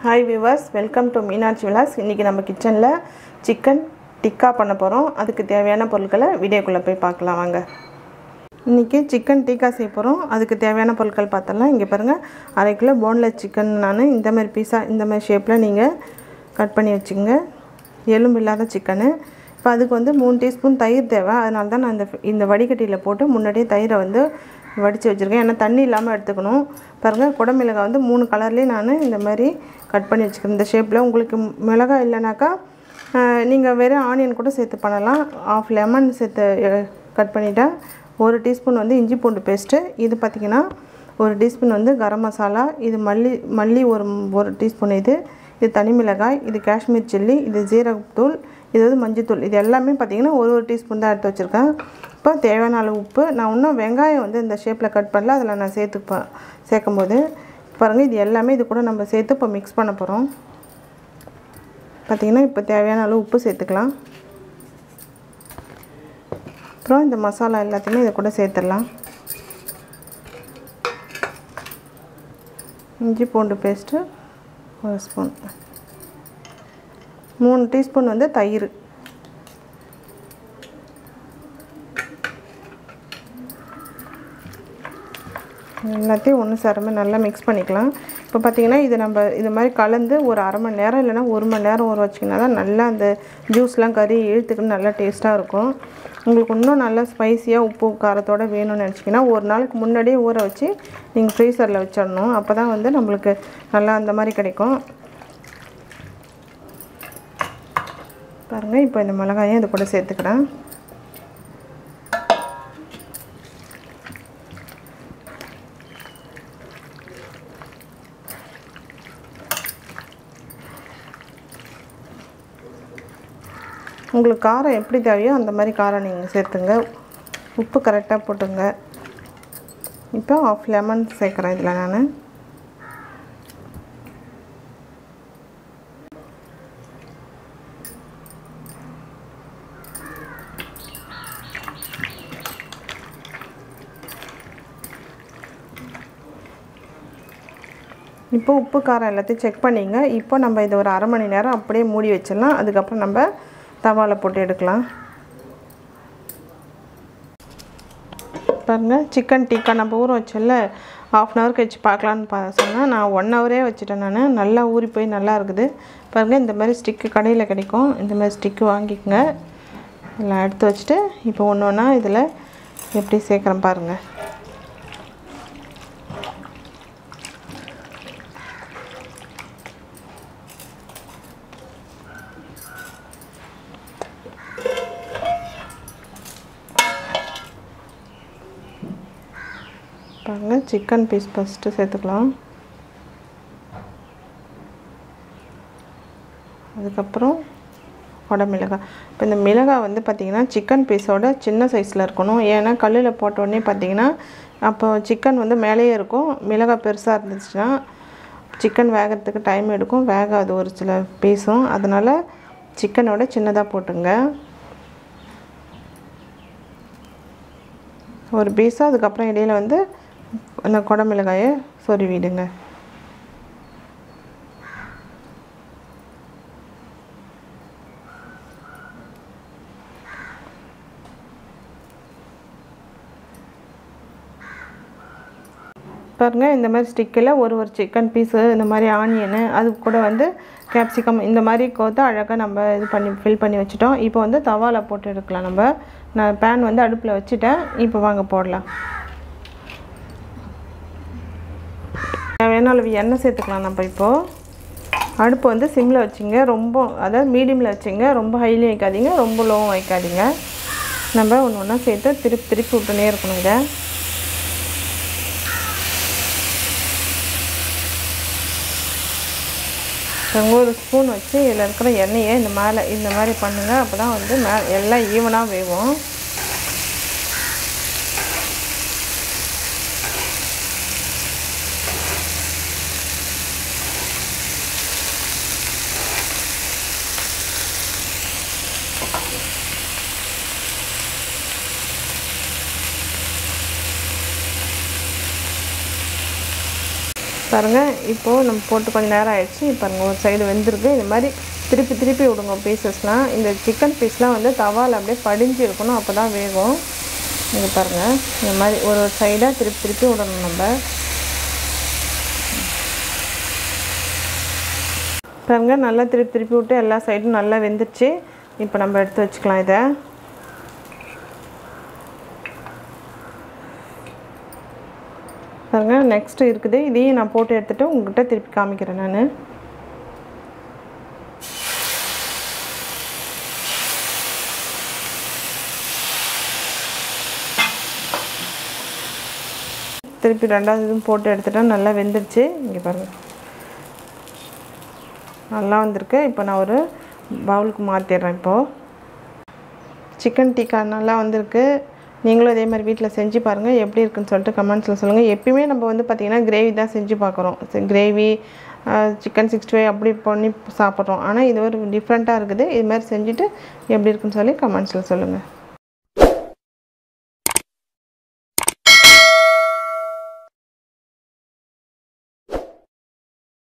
hi viewers welcome to Meenakshi Vilas இன்றைக்கி நம்ம கிச்சனில் சிக்கன் டிக்கா பண்ண போகிறோம் அதுக்கு தேவையான பொருட்களை வீடியோக்குள்ளே போய் பார்க்கலாம் வாங்க இன்றைக்கி சிக்கன் டிக்கா செய்ய போகிறோம் அதுக்கு தேவையான பொருட்கள் பார்த்தலாம் இங்கே பாருங்கள் அரை கிலோ போன்லெஸ் சிக்கன் நான் இந்த மாதிரி பீஸா இந்த மாதிரி ஷேப்பில் நீங்கள் கட் பண்ணி வச்சுக்கோங்க எலும்பு இல்லாத சிக்கனு இப்போ அதுக்கு வந்து மூணு டீஸ்பூன் தயிர் தேவை அதனால தான் நான் இந்த இந்த வடிகட்டியில் போட்டு முன்னாடியே தயிரை வந்து வடித்து வச்சுருக்கேன் ஏன்னா தண்ணி இல்லாமல் எடுத்துக்கணும் பாருங்கள் குடமிளகாய் வந்து மூணு கலர்லேயே நான் இந்த மாதிரி கட் பண்ணி வச்சுக்கிறேன் இந்த ஷேப்பில் உங்களுக்கு மிளகாய் இல்லைனாக்கா நீங்கள் வெறும் ஆனியன் கூட சேர்த்து பண்ணலாம் ஆஃப் லெமன் சேர்த்து கட் பண்ணிட்டேன் ஒரு டீஸ்பூன் வந்து இஞ்சி பூண்டு பேஸ்ட்டு இது பார்த்திங்கன்னா ஒரு டீஸ்பூன் வந்து கரம் மசாலா இது மல்லி மல்லி ஒரு ஒரு டீஸ்பூன் இது இது தனி மிளகாய் இது காஷ்மீர் சில்லி இது ஜீரகத்தூள் இது வந்து மஞ்சத்தூள் இது எல்லாமே பார்த்திங்கன்னா ஒரு ஒரு டீஸ்பூன் தான் எடுத்து வச்சுருக்கேன் இப்போ தேவையான அளவு உப்பு நான் இன்னும் வெங்காயம் வந்து இந்த ஷேப்பில் கட் பண்ணல அதில் நான் சேர்த்துப்பேன் சேர்க்கும் போது பாருங்கள் இது எல்லாமே இது கூட நம்ம சேர்த்து இப்போ மிக்ஸ் பண்ண போகிறோம் பார்த்திங்கன்னா இப்போ தேவையான அளவு உப்பு சேர்த்துக்கலாம் அப்புறம் இந்த மசாலா எல்லாத்தையுமே இதை கூட சேர்த்துடலாம் இஞ்சி பூண்டு பேஸ்ட்டு ஒரு ஸ்பூன் மூணு டீஸ்பூன் வந்து தயிர் எல்லாத்தையும் ஒன்று சேரமே நல்லா மிக்ஸ் பண்ணிக்கலாம் இப்போ பார்த்திங்கன்னா இது நம்ம இது மாதிரி கலந்து ஒரு அரை மணி நேரம் இல்லைனா ஒரு மணி நேரம் ஊற வச்சிங்கன்னா தான் நல்லா அந்த ஜூஸ்லாம் கறி இழுத்துக்கின்னு நல்லா டேஸ்ட்டாக இருக்கும் உங்களுக்கு இன்னும் நல்லா ஸ்பைஸியாக உப்பு காரத்தோடு வேணும்னு நினச்சிங்கன்னா ஒரு நாளுக்கு முன்னாடியே ஊற வச்சு நீங்கள் ஃப்ரீசரில் வச்சிடணும் அப்போ தான் வந்து நம்மளுக்கு நல்லா அந்த மாதிரி கிடைக்கும் பாருங்கள் இப்போ இந்த மிளகாயும் இது கூட சேர்த்துக்கிறேன் உங்களுக்கு காரம் எப்படி தேவையோ அந்த மாதிரி காரம் நீங்கள் சேர்த்துங்க உப்பு கரெக்டாக போட்டுங்க இப்போ ஆஃப் லெமன் சேர்க்குறேன் இதில் நான் இப்போ உப்பு காரம் எல்லாத்தையும் செக் பண்ணிங்க இப்போ நம்ம இதை ஒரு அரை மணி நேரம் அப்படியே மூடி வச்சிடலாம் அதுக்கப்புறம் நம்ம தவாவில் போட்டு எடுக்கலாம் பாருங்கள் சிக்கன் டிக்கா நம்ம ஊற வச்சோம்ல ஆஃப் அன் ஹவர் கழிச்சு பார்க்கலான்னு பா சொன்னேன் நான் ஒன் ஹவரே வச்சுட்டேன் நான் நல்லா ஊறி போய் நல்லா இருக்குது பாருங்கள் இந்த மாதிரி ஸ்டிக்கு கடையில் கிடைக்கும் இந்த மாதிரி ஸ்டிக்கு வாங்கிக்கோங்க எல்லாம் எடுத்து வச்சுட்டு இப்போ ஒன்று ஒன்றா இதில் எப்படி சேர்க்குறேன் பாருங்கள் பாருங்கள் சிக்கன் பீஸ் ஃபஸ்ட்டு சேர்த்துக்கலாம் அதுக்கப்புறம் வடை மிளகாய் இப்போ இந்த மிளகாய் வந்து பார்த்திங்கன்னா சிக்கன் பீஸோட சின்ன சைஸில் இருக்கணும் ஏன்னா கல்லில் போட்ட உடனே பார்த்திங்கன்னா அப்போ சிக்கன் வந்து மேலேயே இருக்கும் மிளகாய் பெருசாக இருந்துச்சுன்னா சிக்கன் வேகிறதுக்கு டைம் எடுக்கும் வேகாது ஒரு சில பீஸும் அதனால் சிக்கனோட சின்னதாக போட்டுங்க ஒரு பீஸும் அதுக்கப்புறம் இடையில் வந்து அந்த குடமிளகாயை சொருவிடுங்க பாருங்கள் இந்த மாதிரி ஸ்டிக்கில் ஒரு ஒரு சிக்கன் பீஸு இந்த மாதிரி ஆனியனு அது கூட வந்து கேப்சிகம் இந்த மாதிரி கோத்து அழகாக நம்ம இது பண்ணி ஃபில் பண்ணி வச்சுட்டோம் இப்போ வந்து தவாவில் போட்டு எடுக்கலாம் நம்ம நான் பேன் வந்து அடுப்பில் வச்சுட்டேன் இப்போ வாங்க போடலாம் தேவையான அளவு எண்ணெய் சேர்த்துக்கலாம் நம்ம இப்போது அடுப்பு வந்து சிம்மில் வச்சுங்க ரொம்ப அதாவது மீடியமில் வச்சுங்க ரொம்ப ஹைலையும் வைக்காதீங்க ரொம்ப லோவும் வைக்காதீங்க நம்ம ஒன்று ஒன்றா சேர்த்து திருப்பி திருப்பி விட்டுனே இருக்கணும் இதை ஒரு ஸ்பூன் வச்சு இதில் இருக்கிற எண்ணெயை இந்த மேலே இந்த மாதிரி பண்ணுங்கள் அப்போ தான் வந்து மே எல்லாம் ஈவனாக வேகும் பாருங்கள் இப்போது நம்ம போட்டு கொஞ்சம் நேரம் ஆயிடுச்சு பாருங்கள் ஒரு சைடு வெந்திருக்கு இந்த மாதிரி திருப்பி திருப்பி விடுங்க பீசஸ்லாம் இந்த சிக்கன் பீஸ்லாம் வந்து தவால் அப்படியே படிஞ்சு இருக்கணும் அப்போ தான் வேகும் இங்கே பாருங்கள் இந்த மாதிரி ஒரு ஒரு சைடாக திருப்பி திருப்பி விடணும் நம்ம பாருங்க நல்லா திருப்பி திருப்பி விட்டு எல்லா சைடும் நல்லா வெந்துருச்சு இப்போ நம்ம எடுத்து வச்சுக்கலாம் இதை பாருங்க நெக்ஸ்ட்டு இருக்குது இதையும் நான் போட்டு எடுத்துகிட்டு உங்கள்கிட்ட திருப்பி காமிக்கிறேன் நான் திருப்பி ரெண்டாவது இதுவும் போட்டு எடுத்துட்டா நல்லா வெந்துருச்சு இங்கே பாருங்கள் நல்லா வந்திருக்கு இப்போ நான் ஒரு பவுலுக்கு மாற்றிடுறேன் இப்போது சிக்கன் டிக்கா நல்லா வந்திருக்கு நீங்களும் இதே மாதிரி வீட்டில் செஞ்சு பாருங்கள் எப்படி இருக்குன்னு சொல்லிட்டு கமெண்ட்ஸில் சொல்லுங்கள் எப்பயுமே நம்ம வந்து பார்த்திங்கன்னா கிரேவி தான் செஞ்சு பார்க்குறோம் கிரேவி சிக்கன் சிக்ஸ்டி ஃபைவ் அப்படி பண்ணி சாப்பிட்றோம் ஆனால் இது ஒரு டிஃப்ரெண்ட்டாக இருக்குது இது மாதிரி செஞ்சுட்டு எப்படி இருக்குன்னு சொல்லி கமெண்ட்ஸில் சொல்லுங்கள்